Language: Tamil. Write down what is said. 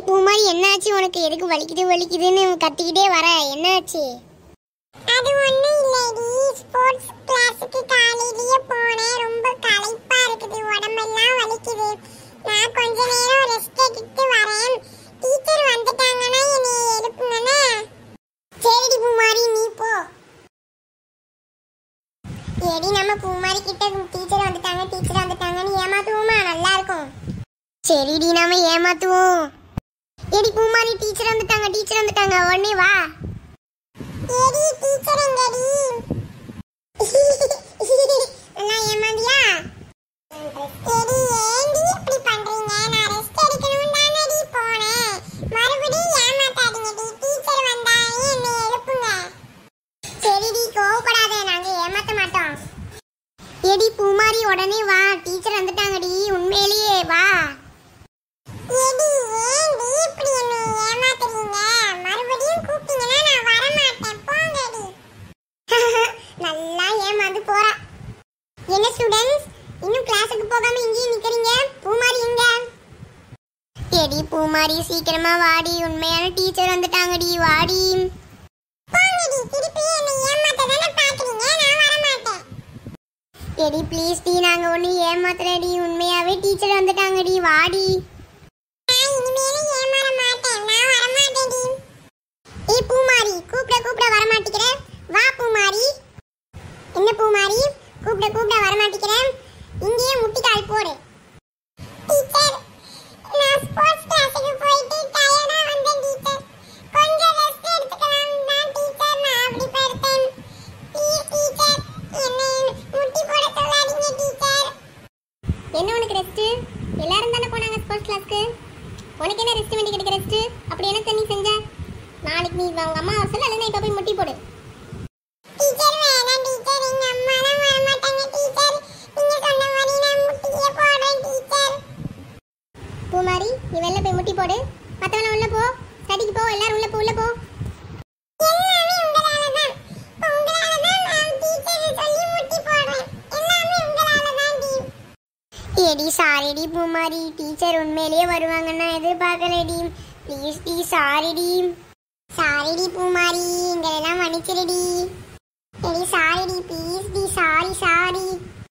பூமாரி என்னாச்சு உனக்கு எதுக்கு வலிக்குது வலிக்குதுன்னு கத்திக்கிட்டே வர என்னாச்சு அது ஒண்ணும் இல்லடி ஸ்போர்ட்ஸ் கிளாஸுக்கு காலையிலேயே போனேன் ரொம்ப களைப்பா இருக்குது உடம்பெல்லாம் வலிக்குது நான் கொஞ்ச நேரம் ரெஸ்ட் எடுத்துட்டு வரேன் டீச்சர் வந்துட்டாங்கன்னா என்னை எழுப்புங்கண்ணே சரிடி பூமாரி நீ போ எடி நம்ம பூமாரி கிட்ட டீச்சர் வந்துட்டாங்க டீச்சர் வந்துட்டாங்கன்னு ஏமாத்துவோமா நல்லா இருக்கும் சரிடி நாம ஏமாத்துவோம் எடி பூமாரி டீச்சர் வந்துட்டாங்க டீச்சர் வந்துட்டாங்க உடனே வா ஏடி டீச்சர் எங்கடி எல்லாம் ஏமாந்தியா ஏடி ஏண்டி இப்படி பண்றீங்க நான் ரெஸ்ட் எடுக்கணும் தானடி போனேன் மறுபடியும் ஏமாத்தாதீங்கடி டீச்சர் வந்தா என்னை எழுப்புங்க சரிடி கோவப்படாத நாங்க ஏமாத்த மாட்டோம் எடி பூமாரி உடனே வா டீச்சர் வந்துட்டாங்கடி உண்மையிலேயே வா ஏடி ஏண்டி இப்படி என்னை ஏமாத்துறீங்க மறுபடியும் கூப்பிட்டீங்கன்னா நான் வர மாட்டேன் போங்கடி நல்லா ஏமாந்து போறா என்ன ஸ்டூடண்ட்ஸ் இன்னும் கிளாஸுக்கு போகாம இங்கேயே நிக்கிறீங்க பூமாரி எங்க எடி பூமாரி சீக்கிரமா வாடி உண்மையான டீச்சர் வந்துட்டாங்கடி வாடி போங்கடி திருப்பி என்னை ஏமாத்த தானே பாக்குறீங்க நான் வர மாட்டேன் எடி ப்ளீஸ் டி நாங்க ஒண்ணு ஏமாத்தலடி உண்மையாவே டீச்சர் வந்துட்டாங்கடி வாடி நான் இனிமேலும் ஏமாற மாட்டேன் நான் வர மாட்டேன்டி ஏ பூமாரி கூப்பிட கூப்பிட வர மாட்டேங்கிற வா பூமாரி என்ன பூமாரி கூப்பிட கூப்பிட வர மாட்டேங்கிற இங்கேயே முட்டிக்கால் போடு டீச்சர் நான் ஸ்போர்ட்ஸ் கிளாஸுக்கு போயிட்டு டயர்டா வந்தேன் டீச்சர் கொஞ்சம் ரெஸ்ட் எடுத்துக்கலாம் தான் டீச்சர் நான் அப்படி படுத்தேன் ப்ளீஸ் டீச்சர் என்னை முட்டி போட சொல்லாதீங்க டீச்சர் என்ன உனக்கு ரெஸ்ட் எல்லாரும் தானே போனாங்க ஸ்போர்ட்ஸ் கிளாஸ்க்கு உனக்கு என்ன ரெஸ்ட் வேண்டி கிடைக்க ரெஸ்ட் அப்படி என்ன நீ செஞ்ச நாளைக்கு நீ உங்க அம்மா வர சொல்ல அல்லது இப்போ போய் முட்டி போடு டீச்சர் வேணாம் டீச்சர் எங்க அம்மா தான் வர மாட்டாங்க டீச்சர் நீங்க சொன்ன மாதிரி நான் முட்டியே போடுறேன் டீச்சர் பூமாரி நீ வெளில போய் முட்டி போடு மற்றவன உள்ள போ ஸ்டடிக்கு போ எல்லாரும் உள்ள போ உள்ள போ எல்லாமே உங்களால தான் உங்களால தான் நான் டீச்சர் சொல்லி முட்டி போடுறேன் எல்லாமே உங்களால தான் டி ஏடி சாரிடி பூமாரி டீச்சர் உண்மையிலேயே வருவாங்கன்னு எதிர்பார்க்கலடி ப்ளீஸ் டி சாரிடி சாரிடி பூமாரி எங்களெல்லாம் மன்னிச்சிருடி ஏடி சாரிடி ப்ளீஸ் டி சாரி சாரி